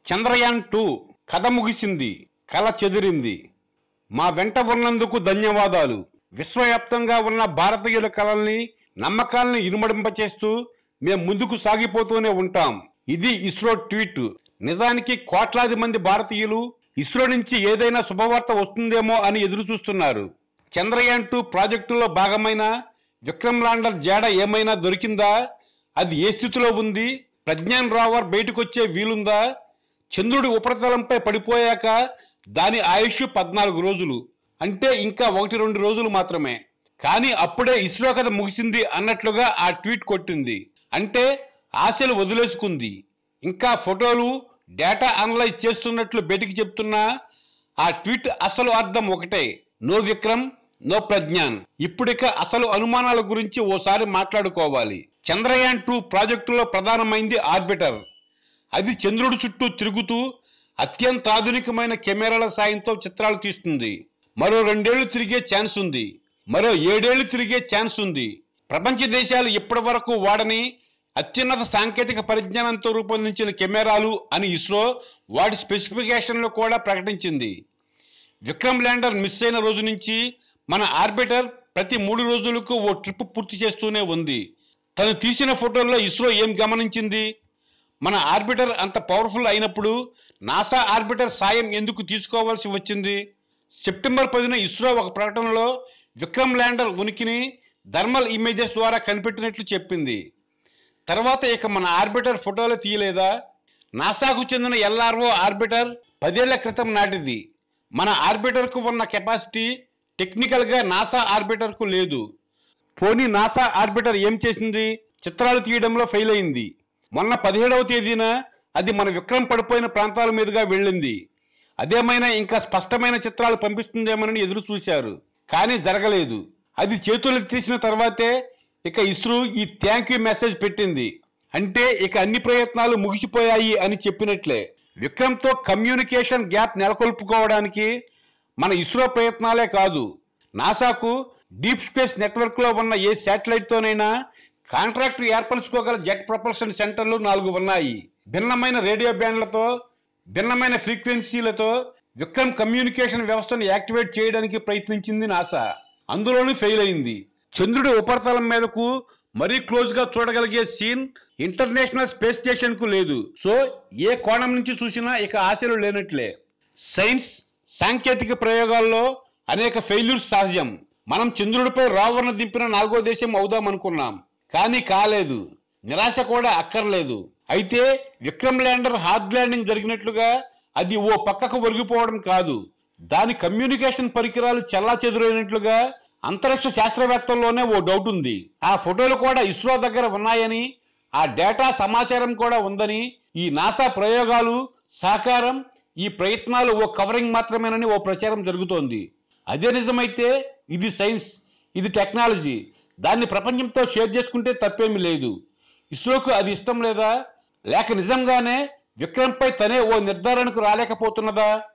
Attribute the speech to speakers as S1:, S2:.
S1: Chandrayaan two కథ ముగిసింది కల చెదిరింది మా వెంట ఉన్నందుకు ధన్యవాదాలు విశ్వవ్యాప్తంగా ఉన్న భారతీయుల కళల్ని నమ్మకాల్ని ఇనుమడింపచేస్తూ మేము ముందుకు సాగిపోతూనే ఉంటాం ఇది ఇస్రో ట్వీట్ నిజానికి కోట్లాది మంది భారతీయులు ఇస్రో నుంచి ఏదైనా శుభవార్త వస్తుందేమో అని ఎదురు చూస్తున్నారు చంద్రయాన్ టూ ప్రాజెక్టులో భాగమైన విక్రమ్ ల్యాండర్ జాడ ఏమైనా దొరికిందా అది ఏ స్థితిలో ఉంది ప్రజ్ఞాన్ రావర్ బయటకొచ్చే వీలుందా చంద్రుడి ఉపరితలంపై పడిపోయాక దాని ఆయుష్ పద్నాలుగు రోజులు అంటే ఇంకా ఒకటి రెండు రోజులు మాత్రమే కానీ అప్పుడే ఇస్రో కథ ముగిసింది అన్నట్లుగా ఆ ట్వీట్ కొట్టింది అంటే ఆశలు వదిలేసుకుంది ఇంకా ఫోటోలు డేటా అనలైజ్ చేస్తున్నట్లు బయటికి చెప్తున్నా ఆ ట్వీట్ అసలు అర్థం ఒకటే నో విక్రమ్ నో ప్రజ్ఞాన్ ఇప్పుడిక అసలు అనుమానాల గురించి ఓసారి మాట్లాడుకోవాలి చంద్రయాన్ టూ ప్రాజెక్టులో ప్రధానమైంది ఆర్బిటర్ అది చంద్రుడి చుట్టూ తిరుగుతూ అత్యంత ఆధునికమైన కెమెరాల సాయంతో చిత్రాలు తీస్తుంది మరో రెండేళ్లు తిరిగే ఛాన్స్ ఉంది మరో ఏడేళ్లు తిరిగే ఛాన్స్ ఉంది ప్రపంచ దేశాలు ఇప్పటి వరకు వాడని అత్యున్నత సాంకేతిక పరిజ్ఞానంతో రూపొందించిన కెమెరాలు అని ఇస్రో వాటి స్పెసిఫికేషన్లు కూడా ప్రకటించింది విక్రమ్ ల్యాండర్ మిస్ అయిన రోజు నుంచి మన ఆర్బిటర్ ప్రతి మూడు రోజులకు ఓ ట్రిప్ పూర్తి చేస్తూనే ఉంది తను తీసిన ఫోటోల్లో ఇస్రో ఏం గమనించింది మన ఆర్బిటర్ అంత పవర్ఫుల్ అయినప్పుడు నాసా ఆర్బిటర్ సాయం ఎందుకు తీసుకోవాల్సి వచ్చింది సెప్టెంబర్ పదిన ఇస్రో ఒక ప్రకటనలో విక్రమ్ ల్యాండర్ ఉనికిని థర్మల్ ఇమేజెస్ ద్వారా కనిపెట్టినట్లు చెప్పింది తర్వాత ఇక మన ఆర్బిటర్ ఫోటోలు తీయలేదా నాసాకు చెందిన ఎల్ఆర్ఓ ఆర్బిటర్ పదేళ్ల క్రితం నాటిది మన ఆర్బిటర్కు ఉన్న కెపాసిటీ టెక్నికల్గా నాసా ఆర్బిటర్కు లేదు పోనీ నాసా ఆర్బిటర్ ఏం చేసింది చిత్రాలు తీయడంలో ఫెయిల్ అయింది మొన్న పదిహేడవ తేదీన అది మన విక్రమ్ పడిపోయిన ప్రాంతాల మీదుగా వెళ్ళింది అదేమైనా ఇంకా స్పష్టమైన చిత్రాలు పంపిస్తుందేమోనని ఎదురు చూశారు కానీ జరగలేదు అది చేతులు తీసిన తర్వాతే ఇక ఇస్రో ఈ థ్యాంక్ యూ మెసేజ్ పెట్టింది అంటే ఇక అన్ని ప్రయత్నాలు ముగిసిపోయాయి అని చెప్పినట్లే విక్రమ్తో కమ్యూనికేషన్ గ్యాప్ నెలకొల్పుకోవడానికి మన ఇస్రో ప్రయత్నాలే కాదు నాసాకు డీప్ స్పేస్ నెట్వర్క్లో ఉన్న ఏ శాటిలైట్తోనైనా కాంట్రాక్ట్ ఏర్పరచుకోగల జెట్ ప్రొపల్షన్ సెంటర్లు నాలుగు ఉన్నాయి భిన్నమైన రేడియో బ్యాండ్లతో భిన్నమైన ఫ్రీక్వెన్సీలతో విక్రమ్ కమ్యూనికేషన్ వ్యవస్థను యాక్టివేట్ చేయడానికి ప్రయత్నించింది నాసా అందులోనూ ఫెయిల్ అయింది చంద్రుడి ఉపరితలం మీదకు మరీ క్లోజ్ గా చూడగలిగే సీన్ ఇంటర్నేషనల్ స్పేస్ స్టేషన్ కు లేదు సో ఏ కోణం నుంచి చూసినా ఇక ఆశలు లేనట్లే సైన్స్ సాంకేతిక ప్రయోగాల్లో అనేక ఫెయిల్యూర్స్ సహజం మనం చంద్రుడిపై రావర్ను దింపిన నాలుగో దేశం అవుదాం అనుకున్నాం కానీ కాలేదు నిరాశ కూడా అక్కర్లేదు అయితే విక్రమ్ ల్యాండర్ హార్డ్ ల్యాండింగ్ జరిగినట్లుగా అది ఓ పక్కకు ఒరిగిపోవడం కాదు దాని కమ్యూనికేషన్ పరికరాలు చెల్లా చెదురైనట్లుగా అంతరిక్ష శాస్త్రవేత్తల్లోనే ఓ డౌట్ ఉంది ఆ ఫోటోలు కూడా ఇస్రో దగ్గర ఉన్నాయని ఆ డేటా సమాచారం కూడా ఉందని ఈ నాసా ప్రయోగాలు సహకారం ఈ ప్రయత్నాలు ఓ కవరింగ్ మాత్రమేనని ఓ ప్రచారం జరుగుతోంది అదే నిజమైతే ఇది సైన్స్ ఇది టెక్నాలజీ దాన్ని ప్రపంచంతో షేర్ చేసుకుంటే తప్పేమీ లేదు ఇస్రోకు అది ఇష్టం లేదా లేక నిజంగానే విక్రమ్పై తనే ఓ నిర్ధారణకు రాలేకపోతున్నదా